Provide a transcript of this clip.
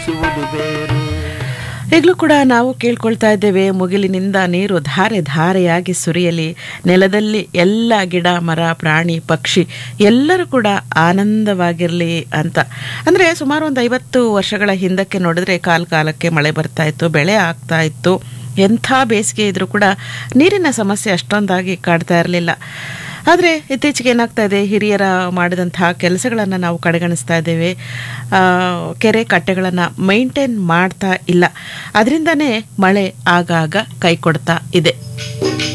ಸುವುದು ಬೇರು ಈಗಲೂ ಕೂಡ ನಾವು ಕೇಳ್ಕೊಳ್ತಾ ಇದ್ದೇವೆ ಮುಗಿಲಿನಿಂದ ನೀರು ಧಾರೆ ಧಾರೆಯಾಗಿ ಸುರಿಯಲಿ ನೆಲದಲ್ಲಿ ಎಲ್ಲ ಗಿಡ ಮರ ಪ್ರಾಣಿ ಪಕ್ಷಿ ಎಲ್ಲರೂ ಕೂಡ ಆನಂದವಾಗಿರಲಿ ಅಂತ ಅಂದರೆ ಸುಮಾರು ಒಂದು ಐವತ್ತು ವರ್ಷಗಳ ಹಿಂದಕ್ಕೆ ನೋಡಿದ್ರೆ ಕಾಲ ಕಾಲಕ್ಕೆ ಮಳೆ ಬರ್ತಾ ಇತ್ತು ಬೆಳೆ ಆಗ್ತಾ ಇತ್ತು ಎಂಥ ಬೇಸಿಗೆ ಇದ್ರೂ ಕೂಡ ನೀರಿನ ಸಮಸ್ಯೆ ಅಷ್ಟೊಂದಾಗಿ ಕಾಡ್ತಾ ಇರಲಿಲ್ಲ ಆದರೆ ಇತ್ತೀಚೆಗೆ ಏನಾಗ್ತಾ ಇದೆ ಹಿರಿಯರ ಮಾಡಿದಂತಹ ಕೆಲಸಗಳನ್ನು ನಾವು ಕಡೆಗಣಿಸ್ತಾ ಇದ್ದೇವೆ ಆ, ಕೆರೆ ಕಟ್ಟೆಗಳನ್ನು ಮೈಂಟೈನ್ ಮಾಡ್ತಾ ಇಲ್ಲ ಅದರಿಂದನೇ ಮಳೆ ಆಗಾಗ ಕೈ ಕೊಡ್ತಾ ಇದೆ